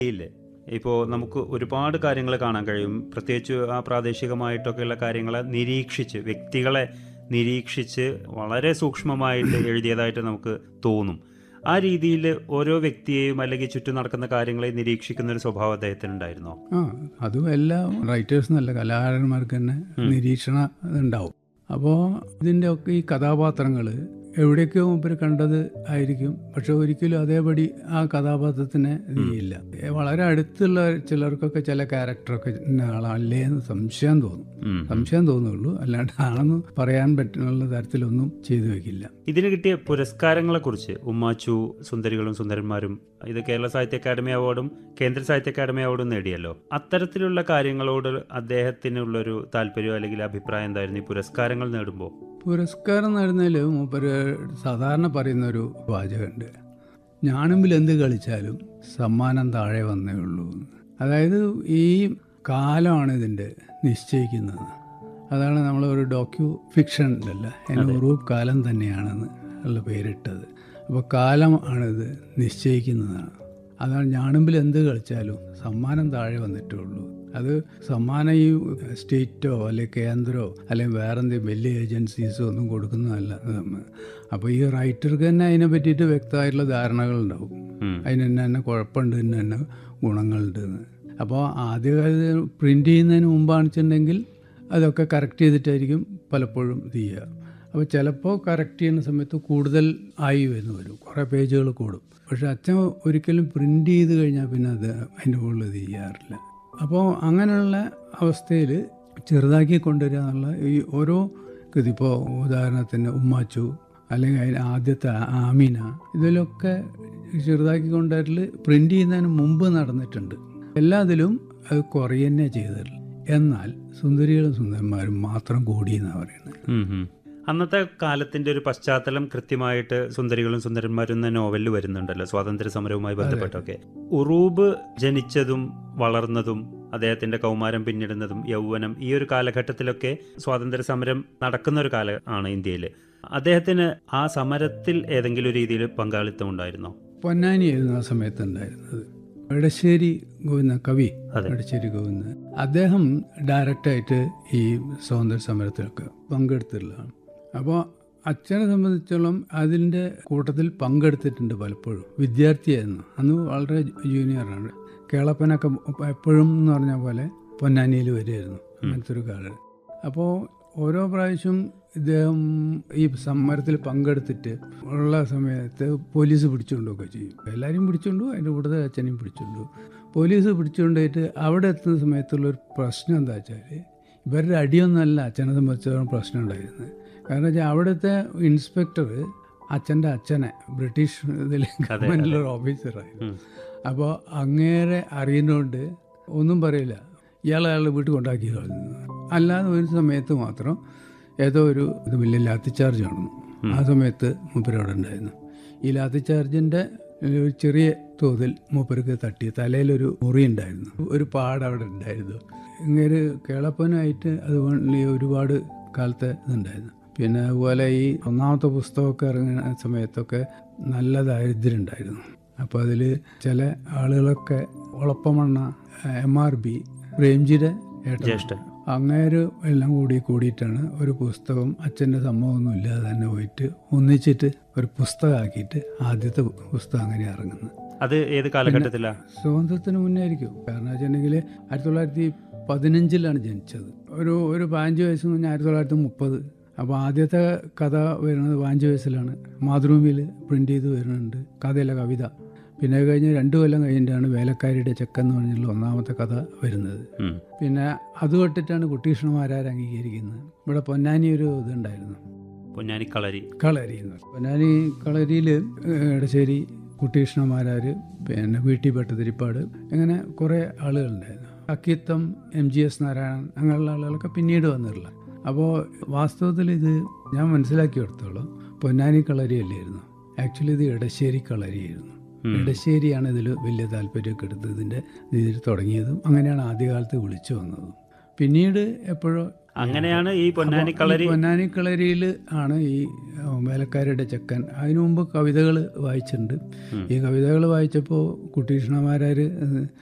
ഇല്ല ഇപ്പോൾ നമുക്ക് ഒരുപാട് കാര്യങ്ങൾ കാണാൻ കഴിയും പ്രത്യേകിച്ച് ആ പ്രാദേശികമായിട്ടൊക്കെയുള്ള കാര്യങ്ങളെ നിരീക്ഷിച്ച് വ്യക്തികളെ നിരീക്ഷിച്ച് വളരെ സൂക്ഷ്മമായിട്ട് എഴുതിയതായിട്ട് നമുക്ക് തോന്നും ആ രീതിയിൽ ഓരോ വ്യക്തിയെയും അല്ലെങ്കിൽ ചുറ്റും നടക്കുന്ന കാര്യങ്ങളെ നിരീക്ഷിക്കുന്ന ഒരു സ്വഭാവം അദ്ദേഹത്തിനുണ്ടായിരുന്നോ ആ അതും എല്ലാ റൈറ്റേഴ്സ് നല്ല കലാകാരന്മാർക്ക് തന്നെ നിരീക്ഷണ ഉണ്ടാവും അപ്പോൾ ഇതിൻ്റെ ഒക്കെ ഈ കഥാപാത്രങ്ങൾ എവിടെയൊക്കെയോ മുമ്പ് കണ്ടത് ആയിരിക്കും പക്ഷെ ഒരിക്കലും അതേപടി ആ കഥാപാത്രത്തിനെ ചെയ്യില്ല വളരെ അടുത്തുള്ള ചിലർക്കൊക്കെ ചില ക്യാരക്ടറൊക്കെ ഇന്ന ആളല്ലേ എന്ന് സംശയം തോന്നും ഉം. സംശയം തോന്നുള്ളൂ അല്ലാണ്ട് ആണെന്ന് പറയാൻ പറ്റുന്ന തരത്തിലൊന്നും ചെയ്തു വെക്കില്ല ഇതിന് കിട്ടിയ പുരസ്കാരങ്ങളെ കുറിച്ച് ഉമ്മാച്ചു സുന്ദരികളും സുന്ദരന്മാരും ഇത് കേരള സാഹിത്യ അക്കാദമി അവാർഡും കേന്ദ്ര സാഹിത്യ അക്കാദമി അവാർഡും നേടിയല്ലോ അത്തരത്തിലുള്ള കാര്യങ്ങളോട് അദ്ദേഹത്തിനുള്ളൊരു താല്പര്യം അല്ലെങ്കിൽ അഭിപ്രായം എന്തായിരുന്നു ഈ പുരസ്കാരങ്ങൾ നേടുമ്പോൾ പുരസ്കാരം നേടുന്നതിൽ മൂപ്പര് സാധാരണ പറയുന്ന ഒരു വാചകമുണ്ട് ഞാനുമ്പിൽ എന്ത് കളിച്ചാലും സമ്മാനം താഴെ വന്നേ ഉള്ളൂ എന്ന്. അതായത് ഈ കാലമാണ് ഇതിൻ്റെ നിശ്ചയിക്കുന്നത് അതാണ് നമ്മൾ ഒരു ഡോക്യു ഫിക്ഷൻ ഉണ്ടല്ല അതിന് ഉറൂബ് കാലം തന്നെയാണെന്ന് ഉള്ള പേരിട്ടത് അപ്പോൾ കാലം ആണിത് നിശ്ചയിക്കുന്നതാണ് അതാണ് ഞാനുമ്പിൽ എന്ത് കളിച്ചാലും സമ്മാനം താഴെ വന്നിട്ടേ ഉള്ളൂ അത് സമ്മാനം ഈ സ്റ്റേറ്റോ അല്ലെങ്കിൽ കേന്ദ്രമോ അല്ലെങ്കിൽ വേറെ എന്തെങ്കിലും വലിയ ഏജൻസീസോ ഒന്നും കൊടുക്കുന്നതല്ല അപ്പോൾ ഈ റൈറ്റർക്ക് തന്നെ അതിനെ പറ്റിയിട്ട് വ്യക്തമായിട്ടുള്ള ധാരണകളുണ്ടാവും ഉം. അതിന് തന്നെ തന്നെ കുഴപ്പമുണ്ട് ഇന്ന തന്നെ ഗുണങ്ങളുണ്ട് എന്ന് അപ്പോൾ ആദ്യകാലത്ത് പ്രിൻ്റ് ചെയ്യുന്നതിന് മുമ്പാണെന്നുണ്ടെങ്കിൽ അതൊക്കെ കറക്റ്റ് ചെയ്തിട്ടായിരിക്കും പലപ്പോഴും ഇത് ചെയ്യുക അപ്പോൾ ചിലപ്പോൾ കറക്റ്റ് ചെയ്യുന്ന സമയത്ത് കൂടുതൽ ആയി വരുന്നു വരും കുറേ പേജുകൾ കൂടും പക്ഷെ അച്ഛൻ ഒരിക്കലും പ്രിൻ്റ് ചെയ്ത് കഴിഞ്ഞാൽ പിന്നെ അത് അതിൻ്റെ മുകളിൽ ഇത് ചെയ്യാറില്ല അപ്പോൾ അങ്ങനെയുള്ള അവസ്ഥയിൽ ചെറുതാക്കി കൊണ്ടുവരിക എന്നുള്ള ഈ ഓരോ ഇതിപ്പോൾ ഉദാഹരണത്തിന് ഉമ്മാച്ചു അല്ലെങ്കിൽ അതിന് ആദ്യത്തെ ആമീന ഇതിലൊക്കെ ചെറുതാക്കി കൊണ്ടുവരൽ പ്രിൻ്റ് ചെയ്യുന്നതിന് മുമ്പ് നടന്നിട്ടുണ്ട് എല്ലാത്തിലും അത് കുറയുന്നേ ചെയ്തിട്ടുള്ളൂ എന്നാൽ സുന്ദരികളും സുന്ദരന്മാരും മാത്രം കൂടിയെന്നാണ് പറയുന്നത് ഉം ഉം. അന്നത്തെ കാലത്തിന്റെ ഒരു പശ്ചാത്തലം കൃത്യമായിട്ട് സുന്ദരികളും സുന്ദരന്മാരും എന്ന നോവലിൽ വരുന്നുണ്ടല്ലോ സ്വാതന്ത്ര്യ സമരവുമായി ബന്ധപ്പെട്ടൊക്കെ ഉറൂബ് ജനിച്ചതും വളർന്നതും അദ്ദേഹത്തിന്റെ കൗമാരം പിന്നിടുന്നതും യൗവനം ഈ ഒരു കാലഘട്ടത്തിലൊക്കെ സ്വാതന്ത്ര്യ സമരം നടക്കുന്ന ഒരു കാല ആണ് ഇന്ത്യയിൽ അദ്ദേഹത്തിന് ആ സമരത്തിൽ ഏതെങ്കിലും രീതിയിൽ പങ്കാളിത്തം ഉണ്ടായിരുന്നോ പൊന്നാനിയായിരുന്നു ആ സമയത്ത് ഉണ്ടായിരുന്നത് എടശ്ശേരി ഗോവിന്ദ കവി അതെ. എടശ്ശേരി ഗോവിന്ദ അദ്ദേഹം ഡയറക്റ്റായിട്ട് ഈ സ്വാതന്ത്ര്യ സമരത്തിലൊക്കെ പങ്കെടുത്തിട്ടുള്ളതാണ് അപ്പോൾ അച്ഛനെ സംബന്ധിച്ചോളം അതിൻ്റെ കൂട്ടത്തിൽ പങ്കെടുത്തിട്ടുണ്ട് പലപ്പോഴും വിദ്യാർത്ഥിയായിരുന്നു അന്ന് വളരെ ജൂനിയറാണ് കേളപ്പനൊക്കെ എപ്പോഴും എന്ന് പറഞ്ഞ പോലെ പൊന്നാനിയിൽ വരികയായിരുന്നു അങ്ങനത്തെ ഒരു കാലം അപ്പോൾ ഓരോ പ്രാവശ്യം ഇദ്ദേഹം ഈ സമരത്തിൽ പങ്കെടുത്തിട്ട് ഉള്ള സമയത്ത് പോലീസ് പിടിച്ചുകൊണ്ടൊക്കെ ചെയ്യും എല്ലാവരും പിടിച്ചുകൊണ്ടു അതിൻ്റെ കൂടുതൽ അച്ഛനെയും പിടിച്ചുകൊണ്ടു പോലീസ് പിടിച്ചുകൊണ്ടായിട്ട് അവിടെ എത്തുന്ന സമയത്തുള്ളൊരു പ്രശ്നം എന്താ വെച്ചാൽ ഇവരുടെ അടിയൊന്നല്ല അച്ഛനെ സംബന്ധിച്ചിടത്തോളം പ്രശ്നം ഉണ്ടായിരുന്നത് കാരണം വെച്ചാൽ അവിടുത്തെ ഇൻസ്പെക്ടർ അച്ഛൻ്റെ അച്ഛനെ ബ്രിട്ടീഷ് ഇതിൽ ഗവൺമെൻറ്റിലൊരു ഓഫീസറായിരുന്നു അപ്പോൾ അങ്ങേരെ അറിയുന്നതുകൊണ്ട് ഒന്നും പറയില്ല ഇയാളെ അയാളുടെ വീട്ടിൽ കൊണ്ടാക്കി കളഞ്ഞു അല്ലാതെ ഒരു സമയത്ത് മാത്രം ഏതോ ഒരു ഇത് വലിയ ലാത്തി ചാർജ് നടന്നു ആ സമയത്ത് മൂപ്പര് അവിടെ ഉണ്ടായിരുന്നു ഈ ലാത്തി ചാർജിൻ്റെ ഒരു ചെറിയ തോതിൽ മൂപ്പർക്ക് തട്ടി തലയിലൊരു മുറി ഉണ്ടായിരുന്നു ഒരു പാട് അവിടെ ഉണ്ടായിരുന്നു ഇങ്ങനെ കേളപ്പനായിട്ട് അത് ഈ ഒരുപാട് കാലത്തെ ഇതുണ്ടായിരുന്നു പിന്നെ അതുപോലെ ഈ ഒന്നാമത്തെ പുസ്തകമൊക്കെ ഇറങ്ങുന്ന സമയത്തൊക്കെ നല്ല ദാരിദ്ര്യം ഉണ്ടായിരുന്നു അപ്പോൾ അതിൽ ചില ആളുകളൊക്കെ ഒളപ്പമണ്ണ എം ആർ ബി പ്രേംജിയുടെ ഏട്ടൻ ജ്യേഷ്ഠൻ അങ്ങേര് എല്ലാം കൂടി കൂടിയിട്ടാണ് ഒരു പുസ്തകം അച്ഛൻ്റെ സമ്മതമൊന്നും ഇല്ലാതെ തന്നെ പോയിട്ട് ഒന്നിച്ചിട്ട് ഒരു പുസ്തകമാക്കിയിട്ട് ആദ്യത്തെ പുസ്തകം അങ്ങനെ ഇറങ്ങുന്നത് അത് ഏത് കാലഘട്ടത്തിലാ സ്വാതന്ത്ര്യത്തിന് മുന്നേ ആയിരിക്കും കാരണം വെച്ചിട്ടുണ്ടെങ്കിൽ ആയിരത്തി തൊള്ളായിരത്തി പതിനഞ്ചിലാണ് ജനിച്ചത് ഒരു ഒരു പതിനഞ്ച് വയസ്സ് കഴിഞ്ഞാൽ ആയിരത്തി തൊള്ളായിരത്തി മുപ്പത് അപ്പോൾ ആദ്യത്തെ കഥ വരുന്നത് പതിനഞ്ച് വയസ്സിലാണ് മാതൃഭൂമിയിൽ പ്രിൻ്റ് ചെയ്ത് വരുന്നുണ്ട് കഥയിലെ കവിത പിന്നെ അത് കഴിഞ്ഞ് രണ്ട് കൊല്ലം കഴിഞ്ഞിട്ടാണ് വേലക്കാരിയുടെ ചെക്കൻ എന്ന് പറഞ്ഞുള്ള ഒന്നാമത്തെ കഥ വരുന്നത് ഉം. പിന്നെ അത് തൊട്ടിട്ടാണ് കുട്ടികൃഷ്ണമാരാർ അംഗീകരിക്കുന്നത് ഇവിടെ പൊന്നാനി ഒരു ഇതുണ്ടായിരുന്നു പൊന്നാനി കളരി കളരി എന്ന് പറയും. പൊന്നാനി കളരിയിൽ എടശ്ശേരി കുട്ടികൃഷ്ണമാരാർ പിന്നെ വി ടി ഭട്ടതിരിപ്പാട് അങ്ങനെ കുറേ ആളുകളുണ്ടായിരുന്നു Akkitham M G S Narayanan അങ്ങനെയുള്ള ആളുകളൊക്കെ പിന്നീട് വന്നിട്ടുള്ള അപ്പോൾ വാസ്തവത്തിൽ ഇത് ഞാൻ മനസ്സിലാക്കിയെടുത്തോളം പൊന്നാനി കളരിയല്ലായിരുന്നു ആക്ച്വലി ഇത് എടശ്ശേരി കളരിയായിരുന്നു എടശ്ശേരിയാണ് ഇതിൽ വലിയ താല്പര്യമൊക്കെ എടുത്ത് ഇതിൻ്റെ ഇതിൽ തുടങ്ങിയതും അങ്ങനെയാണ് ആദ്യകാലത്ത് വിളിച്ചു വന്നതും പിന്നീട് എപ്പോഴോ അങ്ങനെയാണ് ഈ പൊന്നാനി കളരി പൊന്നാനി കളരിയിൽ ആണ് ഈ ആ, വേലക്കാരുടെ ചെക്കൻ അതിനു മുമ്പ് കവിതകൾ വായിച്ചിട്ടുണ്ട് ഈ കവിതകൾ വായിച്ചപ്പോൾ കുട്ടീഷ്ണമാരാർ